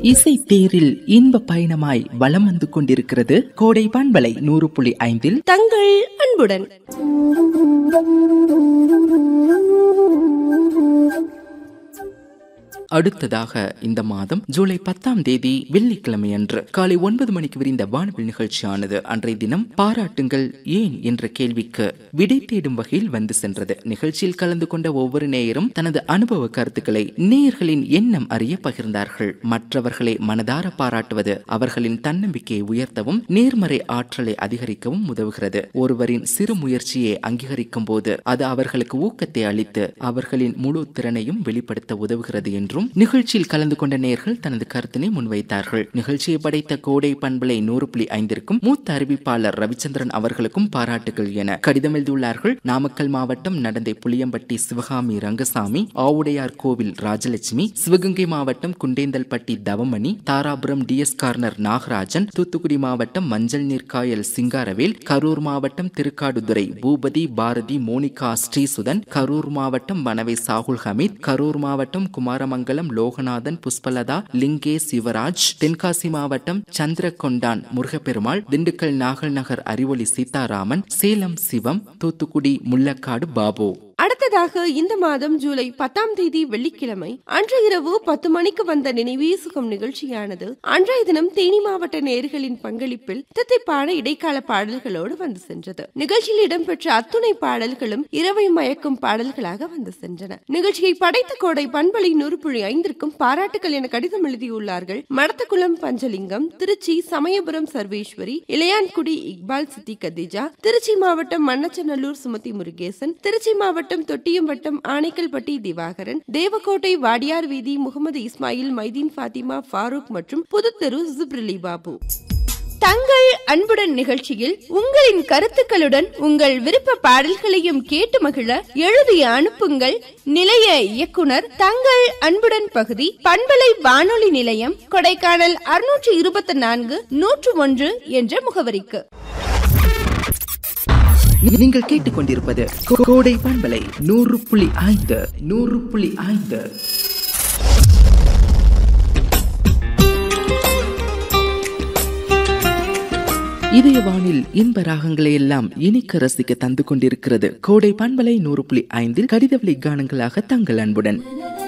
இசை தேரில் இன்ப பயணமாய் வலம் வந்து கொண்டிருக்கிறது கோடை பண்பலை நூறு புள்ளி ஐந்தில் தங்கள் அன்புடன் அடுத்ததாக இந்த மாதம் ஜூலை பத்தாம் தேதி வெள்ளிக்கிழமை அன்று காலை ஒன்பது மணிக்கு விரிந்த வானவில் நிகழ்ச்சியானது அன்றைய தினம் பாராட்டுங்கள் ஏன் என்ற கேள்விக்கு விடை தேடும் வகையில் வந்து சென்றது நிகழ்ச்சியில் கலந்து கொண்ட ஒவ்வொரு நேயரும் தனது அனுபவ கருத்துக்களை நேயர்களின் எண்ணம் அறிய பகிர்ந்தார்கள் மற்றவர்களை மனதார பாராட்டுவது அவர்களின் தன்னம்பிக்கையை உயர்த்தவும் நேர்மறை ஆற்றலை அதிகரிக்கவும் உதவுகிறது ஒருவரின் சிறு முயற்சியை அங்கீகரிக்கும் போது அது அவர்களுக்கு ஊக்கத்தை அளித்து அவர்களின் முழு திறனையும் வெளிப்படுத்த உதவுகிறது என்றும் நிகழ்ச்சியில் கலந்து கொண்ட நேயர்கள் தனது கருத்தினை முன்வைத்தார்கள் நிகழ்ச்சியை படைத்த கோடை பண்பலை நூறு புள்ளி ஐந்திற்கும் மூத்த அறிவிப்பாளர் ரவிச்சந்திரன் அவர்களுக்கும் பாராட்டுகள் என கடிதம் எழுதியுள்ளார்கள் நாமக்கல் மாவட்டம் நடந்தை புளியம்பட்டி சிவகாமி ரங்கசாமி ஆவுடையார் கோவில் ராஜலட்சுமி சிவகங்கை மாவட்டம் குண்டேந்தல்பட்டி தவமணி தாராபுரம் டிஎஸ் கார்னர் நாகராஜன் தூத்துக்குடி மாவட்டம் மஞ்சள் நீர்க்காயல் சிங்காரவேல் கரூர் மாவட்டம் திருக்காடுதுறை பூபதி பாரதி மோனிகா ஸ்ரீசுதன் கரூர் மாவட்டம் வனவை சாகுல் ஹமீத் கரூர் மாவட்டம் குமாரமங்கலம் லோகநாதன் புஷ்பலதா லிங்கே சிவராஜ் தென்காசி மாவட்டம் சந்திரகொண்டான் முருகப்பெருமாள் திண்டுக்கல் நாகல் நகர் அறிவொளி சீதாராமன் சேலம் சிவம் தூத்துக்குடி முள்ளக்காடு பாபு அடுத்ததாக இந்த மாதம் ஜூலை பத்தாம் தேதி வெள்ளிக்கிழமை அன்று இரவு பத்து மணிக்கு வந்த நினைவீசுகம் நிகழ்ச்சியானது அன்றைய தினம் தேனி மாவட்ட நேர்களின் பங்களிப்பில் தித்தைப்பாட இடைக்கால பாடல்களோடு வந்து சென்றது நிகழ்ச்சியில் இடம்பெற்ற அத்துணை பாடல்களும் இரவை மயக்கும் பாடல்களாக வந்து சென்றன நிகழ்ச்சியை படைத்த கோடை பண்பலை நூறு புள்ளி ஐந்திற்கும் பாராட்டுகள் என கடிதம் எழுதியுள்ளார்கள் மடத்தகுளம் பஞ்சலிங்கம் திருச்சி சமயபுரம் சர்வேஸ்வரி இளையான்குடி இக்பால் சித்தி கதிஜா திருச்சி மாவட்டம் மண்ணச்சநல்லூர் சுமதி முருகேசன் திருச்சி மாவட்டம் மாவட்டம் தொட்டியம்பட்டம் ஆனைக்கல்பட்டி திவாகரன் தேவக்கோட்டை வாடியார் வீதி முகமது இஸ்மாயில் மைதீன் ஃபாத்திமா ஃபாரூக் மற்றும் புதுத்தெரு ஜிப்ரிலி பாபு தங்கள் அன்புடன் நிகழ்ச்சியில் உங்களின் கருத்துக்களுடன் உங்கள் விருப்ப பாடல்களையும் கேட்டு மகிழ எழுதி அனுப்புங்கள் நிலைய இயக்குனர் தங்கள் அன்புடன் பகுதி பண்பலை வானொலி நிலையம் கொடைக்கானல் அறுநூற்று இருபத்தி நான்கு நூற்று ஒன்று என்ற முகவரிக்கு நீங்கள் கேட்டுக்கொண்டிருப்பது கோ- கோடை பண்பலை நூறு புள்ளி ஐந்து நூறு புள்ளி ஐந்து இதய வானில் இன்ப ராகங்களை எல்லாம் இனிக்க ரசிக்க தந்து கொண்டிருக்கிறது கோடை பண்பலை நூறு புள்ளி ஐந்தில் கடிதவெளி கானங்களாக தங்கள் அன்புடன்